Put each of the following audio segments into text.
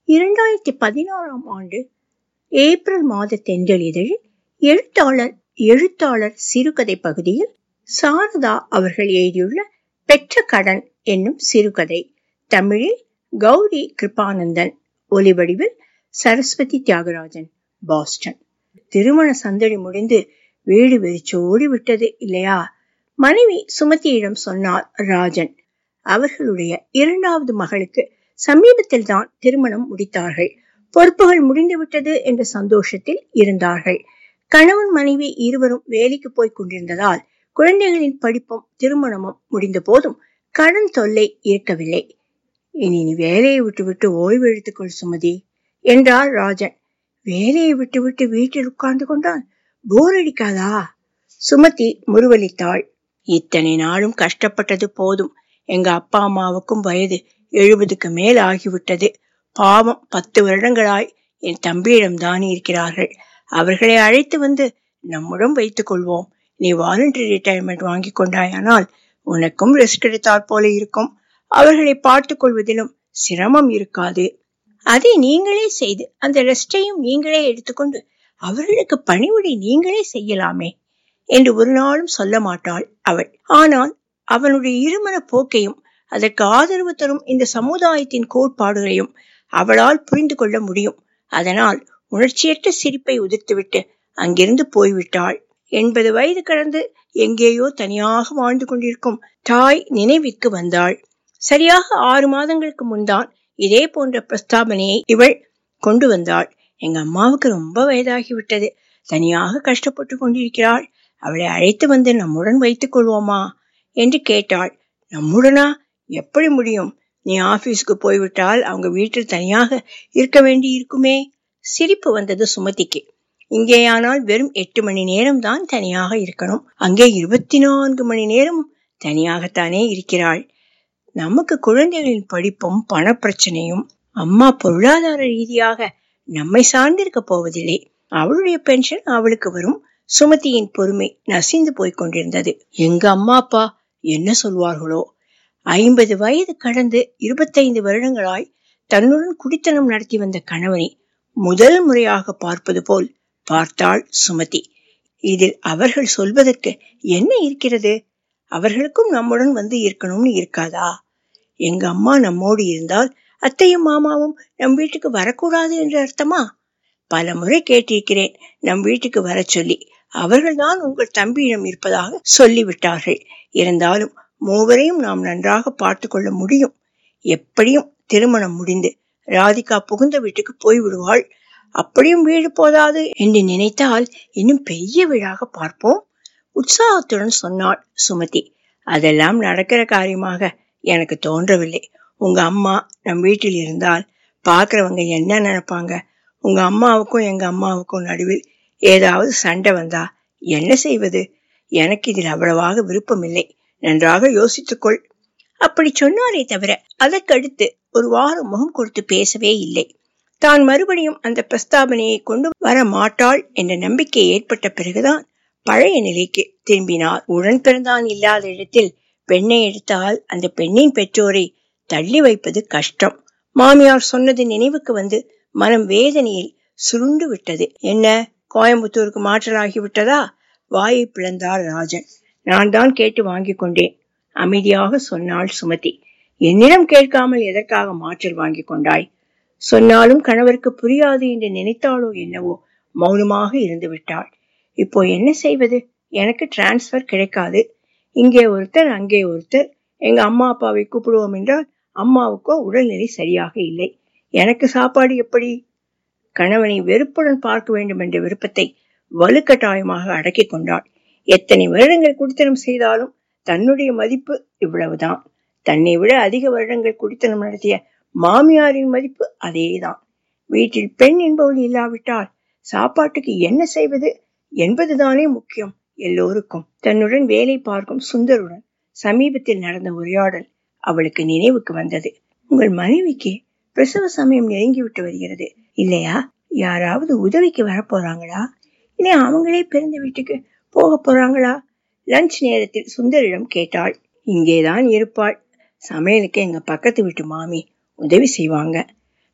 இரண்டாயிரத்தி பதினாறாம் ஆண்டு ஏப்ரல் மாத தென்றலிதழில் எழுத்தாளர் எழுத்தாளர் சிறுகதை பகுதியில் சாரதா அவர்கள் எழுதியுள்ள பெற்ற கடன் என்னும் சிறுகதை தமிழில் கௌரி கிருபானந்தன் ஒலிவடிவில் சரஸ்வதி தியாகராஜன் பாஸ்டன் திருமண சந்தடி முடிந்து வீடு வெறிச்சோடி விட்டது இல்லையா மனைவி சுமதியிடம் சொன்னார் ராஜன் அவர்களுடைய இரண்டாவது மகளுக்கு சமீபத்தில் தான் திருமணம் முடித்தார்கள் பொறுப்புகள் முடிந்துவிட்டது என்ற சந்தோஷத்தில் இருந்தார்கள் கணவன் மனைவி இருவரும் வேலைக்கு போய் கொண்டிருந்ததால் குழந்தைகளின் படிப்பும் திருமணமும் முடிந்த போதும் கடன் தொல்லை இருக்கவில்லை இனி நீ வேலையை விட்டுவிட்டு ஓய்வு எடுத்துக்கொள் சுமதி என்றார் ராஜன் வேலையை விட்டுவிட்டு வீட்டில் உட்கார்ந்து கொண்டால் போர் அடிக்காதா சுமதி முருவலித்தாள் இத்தனை நாளும் கஷ்டப்பட்டது போதும் எங்க அப்பா அம்மாவுக்கும் வயது எழுபதுக்கு மேல் ஆகிவிட்டது பாவம் பத்து வருடங்களாய் என் தம்பியிடம் தான் இருக்கிறார்கள் அவர்களை அழைத்து வந்து நம்முடன் வைத்துக் கொள்வோம் நீ வாலண்டரி ரிட்டையர்மெண்ட் வாங்கி கொண்டாயானால் உனக்கும் ரெஸ்ட் எடுத்தாற் போல இருக்கும் அவர்களை பார்த்துக் கொள்வதிலும் சிரமம் இருக்காது அதை நீங்களே செய்து அந்த ரெஸ்டையும் நீங்களே எடுத்துக்கொண்டு அவர்களுக்கு பணிவிடை நீங்களே செய்யலாமே என்று ஒரு நாளும் சொல்ல மாட்டாள் அவள் ஆனால் அவனுடைய இருமன போக்கையும் அதற்கு ஆதரவு தரும் இந்த சமுதாயத்தின் கோட்பாடுகளையும் அவளால் புரிந்து கொள்ள முடியும் அதனால் உணர்ச்சியற்ற சிரிப்பை உதிர்த்துவிட்டு அங்கிருந்து போய்விட்டாள் எண்பது வயது கடந்து எங்கேயோ தனியாக வாழ்ந்து கொண்டிருக்கும் தாய் நினைவிற்கு வந்தாள் சரியாக ஆறு மாதங்களுக்கு முன்தான் இதே போன்ற பிரஸ்தாபனையை இவள் கொண்டு வந்தாள் எங்க அம்மாவுக்கு ரொம்ப வயதாகிவிட்டது தனியாக கஷ்டப்பட்டு கொண்டிருக்கிறாள் அவளை அழைத்து வந்து நம்முடன் வைத்துக் கொள்வோமா என்று கேட்டாள் நம்முடனா எப்படி முடியும் நீ ஆபீஸ்க்கு போய்விட்டால் அவங்க வீட்டில் தனியாக இருக்க வேண்டி இருக்குமே சிரிப்பு வந்தது சுமதிக்கு இங்கேயானால் வெறும் எட்டு மணி நேரம் தான் தனியாக இருக்கணும் அங்கே இருபத்தி நான்கு மணி நேரம் தனியாகத்தானே இருக்கிறாள் நமக்கு குழந்தைகளின் படிப்பும் பணப்பிரச்சனையும் அம்மா பொருளாதார ரீதியாக நம்மை சார்ந்திருக்க போவதில்லை அவளுடைய பென்ஷன் அவளுக்கு வரும் சுமதியின் பொறுமை நசிந்து போய் கொண்டிருந்தது எங்க அம்மா அப்பா என்ன சொல்வார்களோ ஐம்பது வயது கடந்து இருபத்தைந்து வருடங்களாய் தன்னுடன் குடித்தனம் நடத்தி வந்த கணவனை முதல் முறையாக பார்ப்பது போல் பார்த்தாள் சுமதி இதில் அவர்கள் சொல்வதற்கு என்ன இருக்கிறது அவர்களுக்கும் நம்முடன் வந்து இருக்கணும்னு இருக்காதா எங்க அம்மா நம்மோடு இருந்தால் அத்தையும் மாமாவும் நம் வீட்டுக்கு வரக்கூடாது என்று அர்த்தமா பல முறை கேட்டிருக்கிறேன் நம் வீட்டுக்கு வர சொல்லி அவர்கள்தான் உங்கள் தம்பியிடம் இருப்பதாக சொல்லிவிட்டார்கள் இருந்தாலும் மூவரையும் நாம் நன்றாக பார்த்து கொள்ள முடியும் எப்படியும் திருமணம் முடிந்து ராதிகா புகுந்த வீட்டுக்கு போய் விடுவாள் அப்படியும் வீடு போதாது என்று நினைத்தால் இன்னும் பெரிய வீடாக பார்ப்போம் உற்சாகத்துடன் சொன்னாள் சுமதி அதெல்லாம் நடக்கிற காரியமாக எனக்கு தோன்றவில்லை உங்க அம்மா நம் வீட்டில் இருந்தால் பாக்குறவங்க என்ன நினைப்பாங்க உங்க அம்மாவுக்கும் எங்க அம்மாவுக்கும் நடுவில் ஏதாவது சண்டை வந்தா என்ன செய்வது எனக்கு இதில் அவ்வளவாக விருப்பமில்லை நன்றாக யோசித்துக்கொள் அப்படி சொன்னாரே தவிர அதற்கடுத்து ஒரு வாரம் முகம் கொடுத்து பேசவே இல்லை தான் மறுபடியும் அந்த பிரஸ்தாபனையை கொண்டு வர மாட்டாள் என்ற நம்பிக்கை ஏற்பட்ட பிறகுதான் பழைய நிலைக்கு திரும்பினார் உடன் பிறந்தான் இல்லாத இடத்தில் பெண்ணை எடுத்தால் அந்த பெண்ணின் பெற்றோரை தள்ளி வைப்பது கஷ்டம் மாமியார் சொன்னது நினைவுக்கு வந்து மனம் வேதனையில் சுருண்டு விட்டது என்ன கோயம்புத்தூருக்கு மாற்றலாகி விட்டதா வாயை பிளந்தார் ராஜன் நான் தான் கேட்டு வாங்கி கொண்டேன் அமைதியாக சொன்னாள் சுமதி என்னிடம் கேட்காமல் எதற்காக மாற்றல் வாங்கி கொண்டாய் சொன்னாலும் கணவருக்கு புரியாது என்று நினைத்தாளோ என்னவோ மௌனமாக இருந்து விட்டாள் இப்போ என்ன செய்வது எனக்கு டிரான்ஸ்பர் கிடைக்காது இங்கே ஒருத்தர் அங்கே ஒருத்தர் எங்க அம்மா அப்பாவை கூப்பிடுவோம் என்றால் அம்மாவுக்கோ உடல்நிலை சரியாக இல்லை எனக்கு சாப்பாடு எப்படி கணவனை வெறுப்புடன் பார்க்க வேண்டும் என்ற விருப்பத்தை வலுக்கட்டாயமாக அடக்கி கொண்டாள் எத்தனை வருடங்கள் குடித்தனம் செய்தாலும் தன்னுடைய மதிப்பு இவ்வளவுதான் தன்னை விட அதிக வருடங்கள் குடித்தனம் நடத்திய மாமியாரின் மதிப்பு அதேதான் வீட்டில் பெண் என்பவள் இல்லாவிட்டால் சாப்பாட்டுக்கு என்ன செய்வது என்பதுதானே முக்கியம் எல்லோருக்கும் தன்னுடன் வேலை பார்க்கும் சுந்தருடன் சமீபத்தில் நடந்த உரையாடல் அவளுக்கு நினைவுக்கு வந்தது உங்கள் மனைவிக்கு பிரசவ சமயம் நெருங்கிவிட்டு வருகிறது இல்லையா யாராவது உதவிக்கு வரப்போறாங்களா இல்லை அவங்களே பிறந்த வீட்டுக்கு போக போறாங்களா லஞ்ச் நேரத்தில் சுந்தரிடம் கேட்டாள் இங்கேதான் இருப்பாள் சமையலுக்கு எங்க பக்கத்து வீட்டு மாமி உதவி செய்வாங்க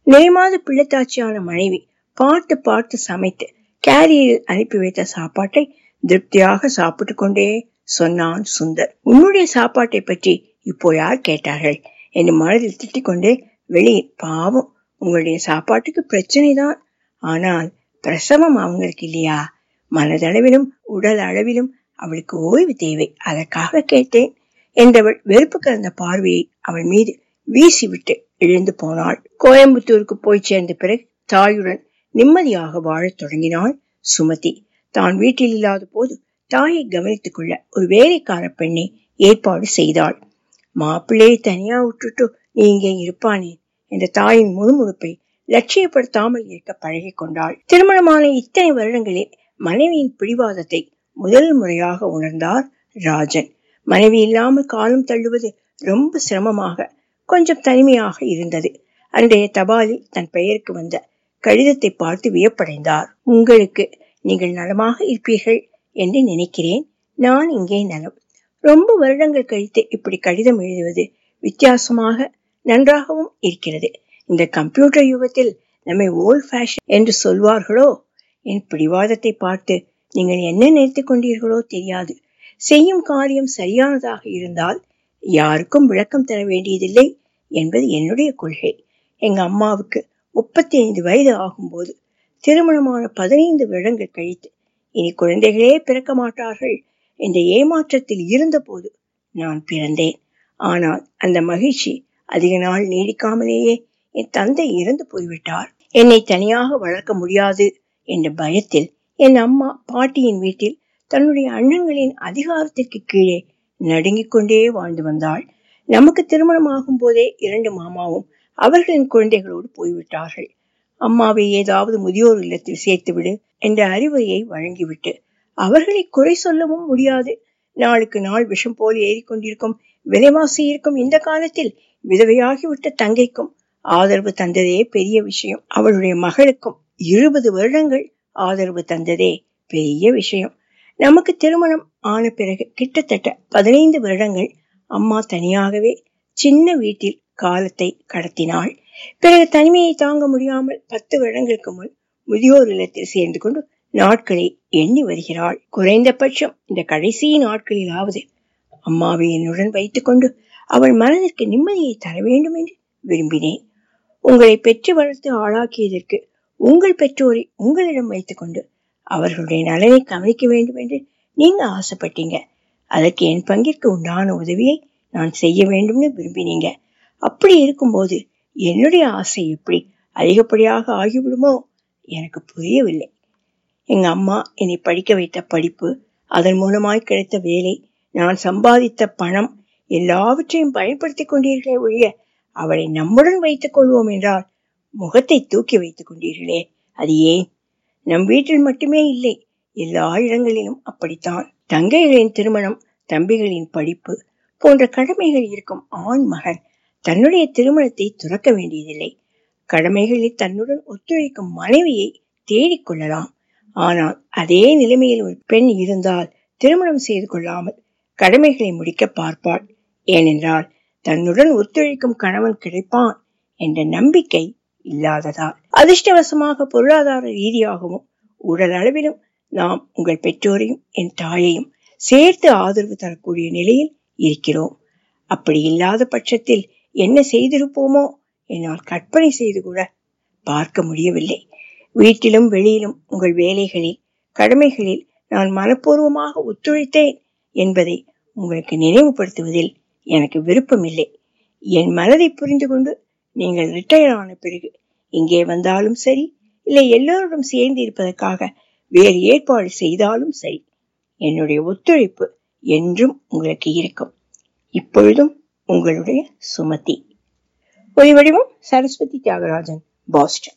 நிலைமாத பிள்ளைத்தாச்சியான மனைவி பார்த்து பார்த்து சமைத்து கேரியரில் அனுப்பி வைத்த சாப்பாட்டை திருப்தியாக சாப்பிட்டு கொண்டே சொன்னான் சுந்தர் உன்னுடைய சாப்பாட்டை பற்றி இப்போ யார் கேட்டார்கள் என்று மனதில் திட்டிக்கொண்டே வெளியே பாவம் உங்களுடைய சாப்பாட்டுக்கு பிரச்சனை தான் ஆனால் பிரசவம் அவங்களுக்கு இல்லையா மனதளவிலும் உடல் அளவிலும் அவளுக்கு ஓய்வு தேவை அதற்காக கேட்டேன் என்றவள் வெறுப்பு கலந்த பார்வையை அவள் மீது வீசிவிட்டு எழுந்து போனாள் கோயம்புத்தூருக்கு போய் சேர்ந்த பிறகு தாயுடன் நிம்மதியாக வாழத் தொடங்கினாள் சுமதி தான் வீட்டில் இல்லாத போது தாயை கவனித்துக் கொள்ள ஒரு வேலைக்கார பெண்ணை ஏற்பாடு செய்தாள் மாப்பிள்ளையை தனியா விட்டுட்டு நீ இங்கே இருப்பானே என்ற தாயின் முழுமுழுப்பை லட்சியப்படுத்தாமல் இருக்க பழகி கொண்டாள் திருமணமான இத்தனை வருடங்களில் மனைவியின் பிடிவாதத்தை முதல் முறையாக உணர்ந்தார் ராஜன் மனைவி இல்லாமல் காலம் தள்ளுவது ரொம்ப சிரமமாக கொஞ்சம் தனிமையாக இருந்தது அன்றைய தபாலில் தன் பெயருக்கு வந்த கடிதத்தை பார்த்து வியப்படைந்தார் உங்களுக்கு நீங்கள் நலமாக இருப்பீர்கள் என்று நினைக்கிறேன் நான் இங்கே நலம் ரொம்ப வருடங்கள் கழித்து இப்படி கடிதம் எழுதுவது வித்தியாசமாக நன்றாகவும் இருக்கிறது இந்த கம்ப்யூட்டர் யுகத்தில் நம்மை ஓல்ட் ஃபேஷன் என்று சொல்வார்களோ என் பிடிவாதத்தை பார்த்து நீங்கள் என்ன நினைத்துக் கொண்டீர்களோ தெரியாது செய்யும் காரியம் சரியானதாக இருந்தால் யாருக்கும் விளக்கம் தர வேண்டியதில்லை என்பது என்னுடைய கொள்கை எங்க அம்மாவுக்கு முப்பத்தி ஐந்து வயது ஆகும்போது திருமணமான பதினைந்து வருடங்கள் கழித்து இனி குழந்தைகளே பிறக்க மாட்டார்கள் என்ற ஏமாற்றத்தில் இருந்தபோது நான் பிறந்தேன் ஆனால் அந்த மகிழ்ச்சி அதிக நாள் நீடிக்காமலேயே என் தந்தை இறந்து போய்விட்டார் என்னை தனியாக வளர்க்க முடியாது என்ற பயத்தில் என் அம்மா பாட்டியின் வீட்டில் தன்னுடைய அண்ணன்களின் அதிகாரத்திற்கு கீழே நடுங்கிக் கொண்டே வாழ்ந்து வந்தாள் நமக்கு திருமணம் ஆகும் போதே இரண்டு மாமாவும் அவர்களின் குழந்தைகளோடு போய்விட்டார்கள் அம்மாவை ஏதாவது முதியோர் இல்லத்தில் சேர்த்துவிடு என்ற அறிவுரையை வழங்கிவிட்டு அவர்களை குறை சொல்லவும் முடியாது நாளுக்கு நாள் விஷம் போல் ஏறிக்கொண்டிருக்கும் விலைவாசி இருக்கும் இந்த காலத்தில் விதவையாகிவிட்ட தங்கைக்கும் ஆதரவு தந்ததே பெரிய விஷயம் அவளுடைய மகளுக்கும் இருபது வருடங்கள் ஆதரவு தந்ததே பெரிய விஷயம் நமக்கு திருமணம் ஆன பிறகு கிட்டத்தட்ட பதினைந்து வருடங்கள் அம்மா தனியாகவே சின்ன வீட்டில் காலத்தை கடத்தினாள் பிறகு தனிமையை தாங்க முடியாமல் பத்து வருடங்களுக்கு முன் முதியோர் இல்லத்தில் சேர்ந்து கொண்டு நாட்களை எண்ணி வருகிறாள் குறைந்தபட்சம் இந்த கடைசி நாட்களிலாவது அம்மாவை என்னுடன் வைத்துக்கொண்டு அவள் மனதிற்கு நிம்மதியை தர வேண்டும் என்று விரும்பினேன் உங்களை பெற்று வளர்த்து ஆளாக்கியதற்கு உங்கள் பெற்றோரை உங்களிடம் வைத்துக்கொண்டு அவர்களுடைய நலனை கவனிக்க வேண்டும் என்று நீங்க ஆசைப்பட்டீங்க அதற்கு என் பங்கிற்கு உண்டான உதவியை நான் செய்ய வேண்டும்னு விரும்பினீங்க அப்படி இருக்கும்போது என்னுடைய ஆசை எப்படி அதிகப்படியாக ஆகிவிடுமோ எனக்கு புரியவில்லை எங்க அம்மா என்னை படிக்க வைத்த படிப்பு அதன் மூலமாய் கிடைத்த வேலை நான் சம்பாதித்த பணம் எல்லாவற்றையும் பயன்படுத்திக் கொண்டீர்களே ஒழிய அவளை நம்முடன் வைத்துக் கொள்வோம் என்றால் முகத்தை தூக்கி வைத்துக் கொண்டீர்களே அது ஏன் நம் வீட்டில் மட்டுமே இல்லை எல்லா இடங்களிலும் அப்படித்தான் தங்கைகளின் திருமணம் தம்பிகளின் படிப்பு போன்ற கடமைகள் இருக்கும் ஆண் மகன் தன்னுடைய திருமணத்தை துறக்க வேண்டியதில்லை கடமைகளில் தன்னுடன் ஒத்துழைக்கும் மனைவியை தேடிக்கொள்ளலாம் ஆனால் அதே நிலைமையில் ஒரு பெண் இருந்தால் திருமணம் செய்து கொள்ளாமல் கடமைகளை முடிக்க பார்ப்பாள் ஏனென்றால் தன்னுடன் ஒத்துழைக்கும் கணவன் கிடைப்பான் என்ற நம்பிக்கை இல்லாததால் அதிர்ஷ்டவசமாக பொருளாதார ரீதியாகவும் உடல் அளவிலும் நாம் உங்கள் பெற்றோரையும் என் தாயையும் சேர்த்து ஆதரவு தரக்கூடிய நிலையில் இருக்கிறோம் அப்படி இல்லாத பட்சத்தில் என்ன செய்திருப்போமோ என்னால் கற்பனை செய்து கூட பார்க்க முடியவில்லை வீட்டிலும் வெளியிலும் உங்கள் வேலைகளில் கடமைகளில் நான் மனப்பூர்வமாக ஒத்துழைத்தேன் என்பதை உங்களுக்கு நினைவுபடுத்துவதில் எனக்கு விருப்பமில்லை என் மனதை புரிந்து கொண்டு நீங்கள் ரிட்டையர் ஆன பிறகு இங்கே வந்தாலும் சரி இல்லை எல்லோருடன் சேர்ந்து இருப்பதற்காக வேறு ஏற்பாடு செய்தாலும் சரி என்னுடைய ஒத்துழைப்பு என்றும் உங்களுக்கு இருக்கும் இப்பொழுதும் உங்களுடைய சுமதி ஒளி வடிவம் சரஸ்வதி தியாகராஜன் பாஸ்டன்